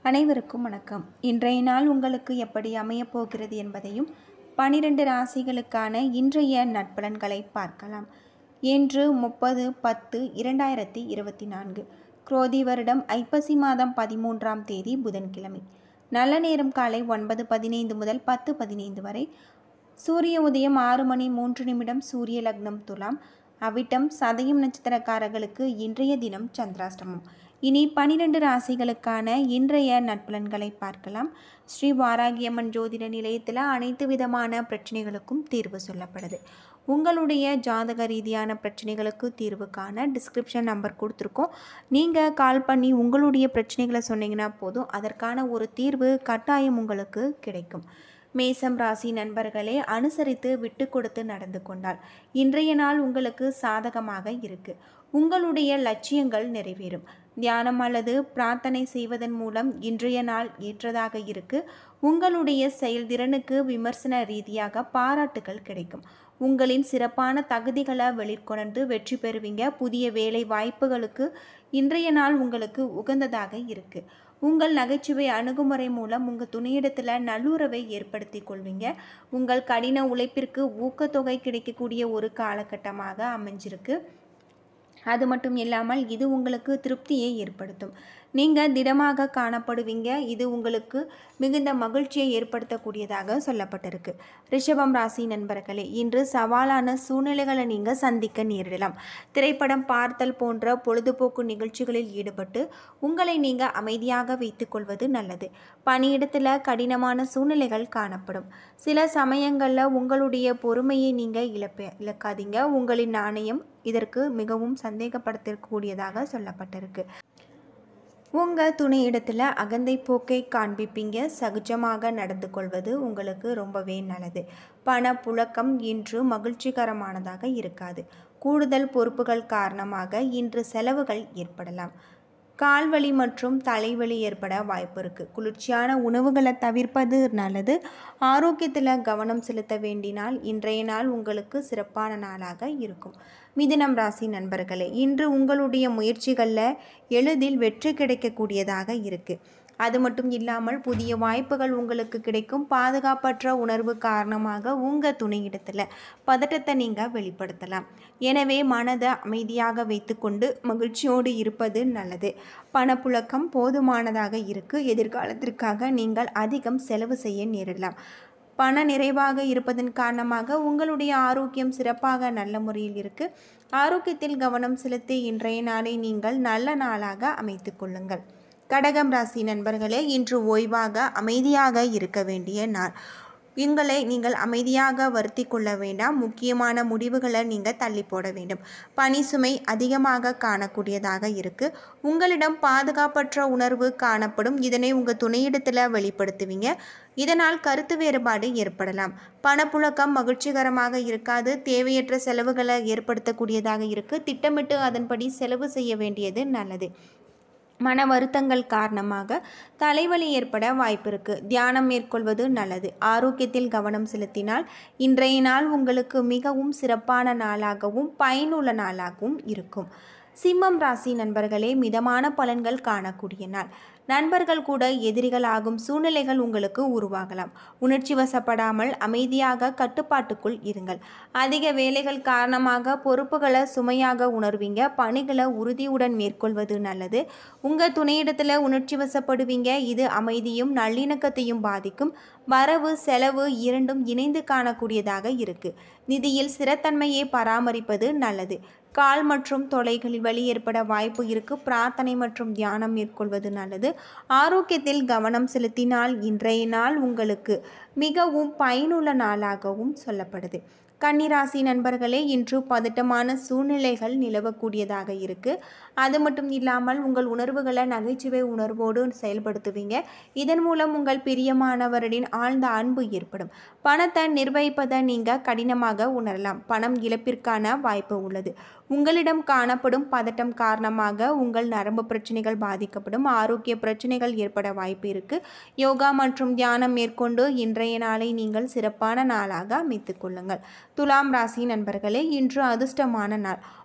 அனைவருக்கும் வணக்கம் இன்றைய நாள் உங்களுக்கு எப்படி அமையப் போகிறது என்பதையும் பனிரெண்டு ராசிகளுக்கான இன்றைய நட்பலன்களை பார்க்கலாம் இன்று முப்பது பத்து இரண்டாயிரத்தி இருபத்தி நான்கு குரோதி வருடம் ஐப்பசி மாதம் பதிமூன்றாம் தேதி புதன்கிழமை நல்ல நேரம் காலை ஒன்பது பதினைந்து முதல் பத்து பதினைந்து வரை சூரிய உதயம் ஆறு மணி மூன்று நிமிடம் சூரிய லக்னம் துலாம் அவிட்டம் சதயம் நட்சத்திரக்காரர்களுக்கு இன்றைய தினம் சந்திராஷ்டமம் இனி பனிரெண்டு ராசிகளுக்கான இன்றைய நட்பலன்களை பார்க்கலாம் ஸ்ரீ வாராகியம்மன் ஜோதிட நிலையத்தில் அனைத்து விதமான பிரச்சனைகளுக்கும் தீர்வு சொல்லப்படுது உங்களுடைய ஜாதக ரீதியான பிரச்சனைகளுக்கு தீர்வு காண டிஸ்கிரிப்ஷன் நம்பர் கொடுத்துருக்கோம் நீங்கள் கால் பண்ணி உங்களுடைய பிரச்சனைகளை சொன்னீங்கன்னா போதும் அதற்கான ஒரு தீர்வு கட்டாயம் உங்களுக்கு கிடைக்கும் மேசம் ராசி நண்பர்களே அனுசரித்து விட்டு கொடுத்து நடந்து கொண்டால் இன்றைய நாள் உங்களுக்கு சாதகமாக இருக்கு உங்களுடைய லட்சியங்கள் நிறைவேறும் தியானம் அல்லது பிரார்த்தனை செய்வதன் மூலம் இன்றைய நாள் ஏற்றதாக இருக்கு உங்களுடைய செயல்திறனுக்கு விமர்சன ரீதியாக பாராட்டுகள் கிடைக்கும் உங்களின் சிறப்பான தகுதிகளை வெளிக்கொணர்ந்து வெற்றி பெறுவீங்க புதிய வேலை வாய்ப்புகளுக்கு இன்றைய நாள் உங்களுக்கு உகந்ததாக இருக்கு உங்கள் நகைச்சுவை அணுகுமுறை மூலம் உங்கள் துணையிடத்தில் நல்லுறவை ஏற்படுத்தி கொள்வீங்க உங்கள் கடின உழைப்பிற்கு ஊக்கத்தொகை கிடைக்கக்கூடிய ஒரு காலகட்டமாக அமைஞ்சிருக்கு அது மட்டும் இல்லாமல் இது உங்களுக்கு திருப்தியை ஏற்படுத்தும் நீங்கள் திடமாக காணப்படுவீங்க இது உங்களுக்கு மிகுந்த மகிழ்ச்சியை ஏற்படுத்தக்கூடியதாக சொல்லப்பட்டிருக்கு ரிஷபம் ராசி நண்பர்களே இன்று சவாலான சூழ்நிலைகளை நீங்கள் சந்திக்க நேரிடலாம் திரைப்படம் பார்த்தல் போன்ற பொழுதுபோக்கு நிகழ்ச்சிகளில் ஈடுபட்டு உங்களை நீங்கள் அமைதியாக வைத்துக்கொள்வது நல்லது பணியிடத்தில் கடினமான சூழ்நிலைகள் காணப்படும் சில சமயங்களில் உங்களுடைய பொறுமையை நீங்கள் இழப்ப இழக்காதீங்க உங்களின் நாணயம் இதற்கு மிகவும் சந்தேகப்படுத்தக்கூடியதாக சொல்லப்பட்டிருக்கு உங்கள் துணையிடத்தில் அகந்தை போக்கை காண்பிப்பீங்க சகஜமாக நடந்து கொள்வது உங்களுக்கு ரொம்பவே நல்லது பண புழக்கம் இன்று மகிழ்ச்சிகரமானதாக இருக்காது கூடுதல் பொறுப்புகள் காரணமாக இன்று செலவுகள் ஏற்படலாம் கால்வலி மற்றும் தலைவலி ஏற்பட வாய்ப்பு இருக்குது குளிர்ச்சியான உணவுகளை தவிர்ப்பது நல்லது ஆரோக்கியத்தில் கவனம் செலுத்த வேண்டினால் இன்றைய நாள் உங்களுக்கு சிறப்பான நாளாக இருக்கும் மிதினம் ராசி நண்பர்களே இன்று உங்களுடைய முயற்சிகளில் எளிதில் வெற்றி கிடைக்கக்கூடியதாக இருக்குது அது மட்டும் இல்லாமல் புதிய வாய்ப்புகள் உங்களுக்கு கிடைக்கும் பாதுகாப்பற்ற உணர்வு காரணமாக உங்கள் துணையிடத்தில் பதட்டத்தை நீங்கள் வெளிப்படுத்தலாம் எனவே மனதை அமைதியாக வைத்துக்கொண்டு மகிழ்ச்சியோடு இருப்பது நல்லது பணப்புழக்கம் போதுமானதாக இருக்கு எதிர்காலத்திற்காக நீங்கள் அதிகம் செலவு செய்ய நேரிடலாம் பண நிறைவாக இருப்பதன் காரணமாக உங்களுடைய ஆரோக்கியம் சிறப்பாக நல்ல முறையில் இருக்கு ஆரோக்கியத்தில் கவனம் செலுத்தி இன்றைய நாளை நீங்கள் நல்ல நாளாக அமைத்து கொள்ளுங்கள் கடகம் ராசி நண்பர்களே இன்று ஓய்வாக அமைதியாக இருக்க வேண்டிய நாள் உங்களை நீங்கள் அமைதியாக வருத்தி கொள்ள வேண்டாம் முக்கியமான முடிவுகளை நீங்கள் தள்ளி போட வேண்டும் பனி சுமை அதிகமாக காணக்கூடியதாக இருக்கு உங்களிடம் பாதுகாப்பற்ற உணர்வு காணப்படும் இதனை உங்கள் துணையிடத்தில் வெளிப்படுத்துவீங்க இதனால் கருத்து வேறுபாடு ஏற்படலாம் பணப்புழக்கம் மகிழ்ச்சிகரமாக இருக்காது தேவையற்ற செலவுகளை ஏற்படுத்தக்கூடியதாக இருக்கு திட்டமிட்டு அதன்படி செலவு செய்ய வேண்டியது நல்லது மன வருத்தங்கள் காரணமாக தலைவலி ஏற்பட வாய்ப்பு இருக்குது தியானம் மேற்கொள்வது நல்லது ஆரோக்கியத்தில் கவனம் செலுத்தினால் இன்றைய நாள் உங்களுக்கு மிகவும் சிறப்பான நாளாகவும் பயனுள்ள நாளாகவும் இருக்கும் சிம்மம் ராசி நண்பர்களே மிதமான பலன்கள் காணக்கூடிய நாள் நண்பர்கள் கூட எதிரிகளாகும் சூழ்நிலைகள் உங்களுக்கு உருவாகலாம் உணர்ச்சி வசப்படாமல் அமைதியாக கட்டுப்பாட்டுக்குள் இருங்கள் அதிக வேலைகள் காரணமாக பொறுப்புகளை சுமையாக உணர்வீங்க பணிகளை உறுதியுடன் மேற்கொள்வது நல்லது உங்கள் துணையிடத்தில் உணர்ச்சி வசப்படுவீங்க இது அமைதியும் நல்லிணக்கத்தையும் பாதிக்கும் வரவு செலவு இரண்டும் இணைந்து காணக்கூடியதாக இருக்கு நிதியில் ஸ்திரத்தன்மையை பராமரிப்பது நல்லது கால் மற்றும் தொலைகளில் வலி ஏற்பட வாய்ப்பு இருக்கு பிரார்த்தனை மற்றும் தியானம் மேற்கொள்வது நல்லது ஆரோக்கியத்தில் கவனம் செலுத்தினால் இன்றைய நாள் உங்களுக்கு மிகவும் பயனுள்ள நாளாகவும் சொல்லப்படுது கன்னிராசி நண்பர்களே இன்று பதட்டமான சூழ்நிலைகள் நிலவக்கூடியதாக இருக்குது அது மட்டும் இல்லாமல் உங்கள் உணர்வுகளை நகைச்சுவை உணர்வோடு செயல்படுத்துவீங்க இதன் மூலம் உங்கள் பிரியமானவரின் ஆழ்ந்த அன்பு ஏற்படும் பணத்தை நிர்வகிப்பதை நீங்கள் கடினமாக உணரலாம் பணம் இழப்பிற்கான வாய்ப்பு உள்ளது உங்களிடம் காணப்படும் பதட்டம் காரணமாக உங்கள் நரம்பு பிரச்சனைகள் பாதிக்கப்படும் ஆரோக்கிய பிரச்சனைகள் ஏற்பட வாய்ப்பு இருக்கு யோகா மற்றும் தியானம் மேற்கொண்டு இன்றைய நாளை நீங்கள் சிறப்பான நாளாக அமைத்துக் கொள்ளுங்கள் துலாம் ராசி நண்பர்களே இன்று அதிர்ஷ்டமான நாள்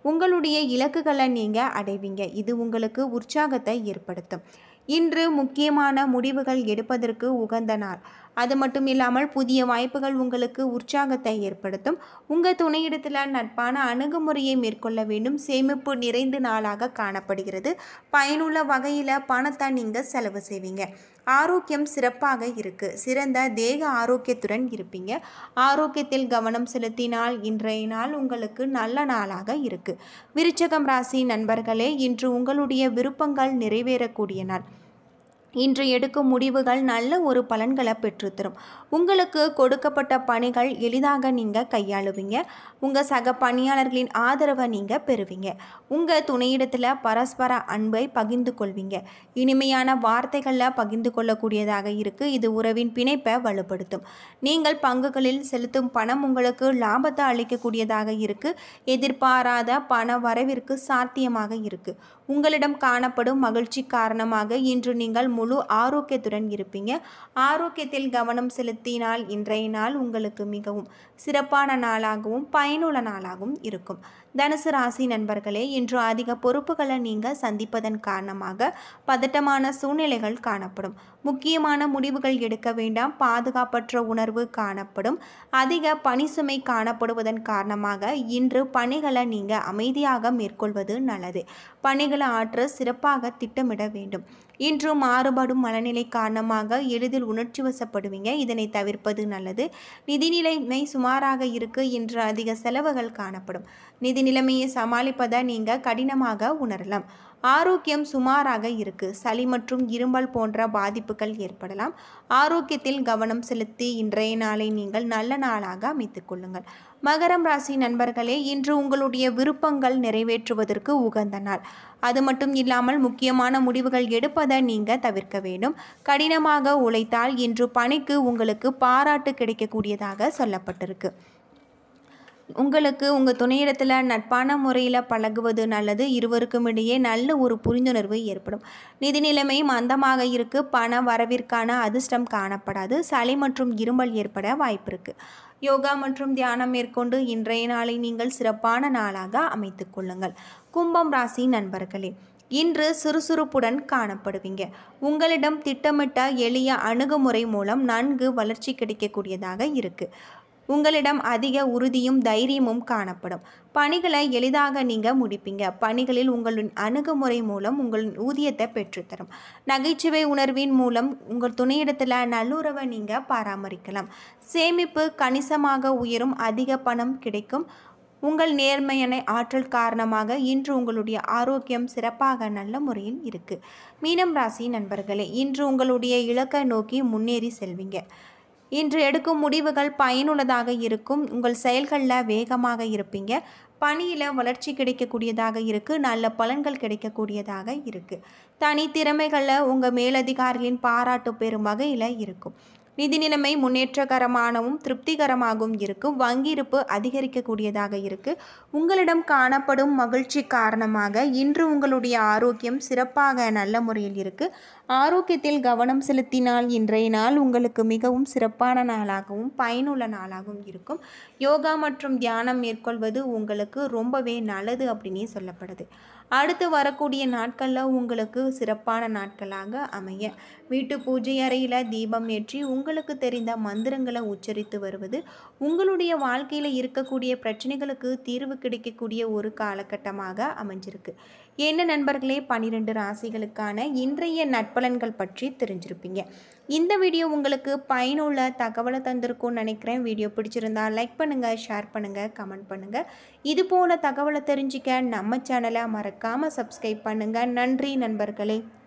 உங்களுடைய இலக்குகளை நீங்கள் அடைவீங்க இது உங்களுக்கு உற்சாகத்தை ஏற்படுத்தும் இன்று முக்கியமான முடிவுகள் எடுப்பதற்கு உகந்த நாள் அது மட்டும் இல்லாமல் புதிய வாய்ப்புகள் உங்களுக்கு உற்சாகத்தை ஏற்படுத்தும் உங்கள் துணையிடத்தில் நட்பான அணுகுமுறையை மேற்கொள்ள வேண்டும் சேமிப்பு நிறைந்த நாளாக காணப்படுகிறது பயனுள்ள வகையில் பணத்தை நீங்கள் செலவு செய்வீங்க ஆரோக்கியம் சிறப்பாக இருக்குது சிறந்த தேக ஆரோக்கியத்துடன் இருப்பீங்க ஆரோக்கியத்தில் கவனம் செலுத்தினால் இன்றைய நாள் உங்களுக்கு நல்ல நாளாக இருக்குது விருச்சகம் ராசி நண்பர்களே இன்று உங்களுடைய விருப்பங்கள் நிறைவேறக்கூடிய நாள் இன்று எடுக்கும் முடிவுகள் நல்ல ஒரு பலன்களை பெற்றுத்தரும் உங்களுக்கு கொடுக்கப்பட்ட பணிகள் எளிதாக நீங்கள் கையாளுவீங்க உங்கள் சக பணியாளர்களின் ஆதரவை நீங்கள் பெறுவீங்க உங்கள் துணையிடத்தில் பரஸ்பர அன்பை பகிர்ந்து கொள்வீங்க இனிமையான வார்த்தைகளில் பகிர்ந்து கொள்ளக்கூடியதாக இருக்குது இது உறவின் பிணைப்பை வலுப்படுத்தும் நீங்கள் பங்குகளில் செலுத்தும் பணம் உங்களுக்கு லாபத்தை அளிக்கக்கூடியதாக இருக்குது எதிர்பாராத பண வரவிற்கு சாத்தியமாக இருக்குது உங்களிடம் காணப்படும் மகிழ்ச்சி காரணமாக இன்று நீங்கள் முழு ஆரோக்கியத்துடன் இருப்பீங்க ஆரோக்கியத்தில் கவனம் செலுத்தினால் இன்றைய நாள் உங்களுக்கு மிகவும் சிறப்பான நாளாகவும் பயனுள்ள நாளாகவும் இருக்கும் தனுசு ராசி நண்பர்களே இன்று அதிக பொறுப்புகளை நீங்கள் சந்திப்பதன் காரணமாக பதட்டமான சூழ்நிலைகள் காணப்படும் முக்கியமான முடிவுகள் எடுக்க வேண்டாம் பாதுகாப்பற்ற உணர்வு காணப்படும் அதிக பணிசுமை காணப்படுவதன் காரணமாக இன்று பணிகளை நீங்கள் அமைதியாக மேற்கொள்வது நல்லது பணிகளை ஆற்ற சிறப்பாக திட்டமிட வேண்டும் இன்று மாறுபடும் மனநிலை காரணமாக எளிதில் உணர்ச்சி வசப்படுவீங்க இதனை தவிர்ப்பது நல்லது நிதி நிலைமை சுமாராக இருக்கு இன்று அதிக செலவுகள் காணப்படும் நிதி நிலைமையை சமாளிப்பதை நீங்கள் கடினமாக உணரலாம் ஆரோக்கியம் சுமாராக இருக்கு சளி மற்றும் இருமல் போன்ற பாதிப்புகள் ஏற்படலாம் ஆரோக்கியத்தில் கவனம் செலுத்தி இன்றைய நாளை நீங்கள் நல்ல நாளாக அமைத்துக் கொள்ளுங்கள் மகரம் ராசி நண்பர்களே இன்று உங்களுடைய விருப்பங்கள் நிறைவேற்றுவதற்கு உகந்த நாள் அது மட்டும் இல்லாமல் முக்கியமான முடிவுகள் எடுப்பதை நீங்கள் தவிர்க்க வேண்டும் கடினமாக உழைத்தால் இன்று பணிக்கு உங்களுக்கு பாராட்டு கிடைக்கக்கூடியதாக சொல்லப்பட்டிருக்கு உங்களுக்கு உங்கள் துணையிடத்தில் நட்பான முறையில் பழகுவது நல்லது இருவருக்கும் இடையே நல்ல ஒரு புரிந்துணர்வு ஏற்படும் நிதி நிலைமை மந்தமாக இருக்கு பண வரவிற்கான அதிர்ஷ்டம் காணப்படாது சளி மற்றும் இருமல் ஏற்பட வாய்ப்பு இருக்குது யோகா மற்றும் தியானம் மேற்கொண்டு இன்றைய நாளை நீங்கள் சிறப்பான நாளாக அமைத்துக் கொள்ளுங்கள் கும்பம் ராசி நண்பர்களே இன்று சுறுசுறுப்புடன் காணப்படுவீங்க உங்களிடம் திட்டமிட்ட எளிய அணுகுமுறை மூலம் நன்கு வளர்ச்சி கிடைக்கக்கூடியதாக இருக்குது உங்களிடம் அதிக உறுதியும் தைரியமும் காணப்படும் பணிகளை எளிதாக நீங்கள் முடிப்பீங்க பணிகளில் உங்களின் அணுகுமுறை மூலம் உங்களின் ஊதியத்தை பெற்றுத்தரும் நகைச்சுவை உணர்வின் மூலம் உங்கள் துணையிடத்தில் நல்லுறவை நீங்கள் பராமரிக்கலாம் சேமிப்பு கணிசமாக உயரும் அதிக பணம் கிடைக்கும் உங்கள் நேர்மையான ஆற்றல் காரணமாக இன்று உங்களுடைய ஆரோக்கியம் சிறப்பாக நல்ல முறையில் இருக்குது மீனம் ராசி நண்பர்களே இன்று உங்களுடைய இலக்கை நோக்கி முன்னேறி செல்வீங்க இன்று எடுக்கும் முடிவுகள் பயனுள்ளதாக இருக்கும் உங்கள் செயல்களில் வேகமாக இருப்பீங்க பணியில் வளர்ச்சி கிடைக்கக்கூடியதாக இருக்குது நல்ல பலன்கள் கிடைக்கக்கூடியதாக இருக்குது தனி திறமைகளில் உங்கள் மேலதிகாரிகளின் பாராட்டு பெறும் வகையில் இருக்கும் நிதி நிலைமை முன்னேற்றகரமானவும் திருப்திகரமாகவும் இருக்கும் வங்கி இருப்பு அதிகரிக்கக்கூடியதாக இருக்குது உங்களிடம் காணப்படும் மகிழ்ச்சி காரணமாக இன்று உங்களுடைய ஆரோக்கியம் சிறப்பாக நல்ல முறையில் இருக்குது ஆரோக்கியத்தில் கவனம் செலுத்தினால் இன்றைய நாள் உங்களுக்கு மிகவும் சிறப்பான நாளாகவும் பயனுள்ள நாளாகவும் இருக்கும் யோகா மற்றும் தியானம் மேற்கொள்வது உங்களுக்கு ரொம்பவே நல்லது அப்படின்னே சொல்லப்படுது அடுத்து வரக்கூடிய நாட்களில் உங்களுக்கு சிறப்பான நாட்களாக அமைய வீட்டு பூஜை அறையில் தீபம் ஏற்றி உங்களுக்கு தெரிந்த மந்திரங்களை உச்சரித்து வருவது உங்களுடைய வாழ்க்கையில் இருக்கக்கூடிய பிரச்சனைகளுக்கு தீர்வு கிடைக்கக்கூடிய ஒரு காலகட்டமாக அமைஞ்சிருக்கு என்ன நண்பர்களே பன்னிரெண்டு ராசிகளுக்கான இன்றைய நட்பலன்கள் பற்றி தெரிஞ்சிருப்பீங்க இந்த வீடியோ உங்களுக்கு பயனுள்ள தகவலை தந்திருக்கும்னு நினைக்கிறேன் வீடியோ பிடிச்சிருந்தா லைக் பண்ணுங்கள் ஷேர் பண்ணுங்கள் கமெண்ட் பண்ணுங்கள் இது போல தகவலை தெரிஞ்சிக்க நம்ம சேனலை மறக்காமல் சப்ஸ்கிரைப் பண்ணுங்கள் நன்றி நண்பர்களே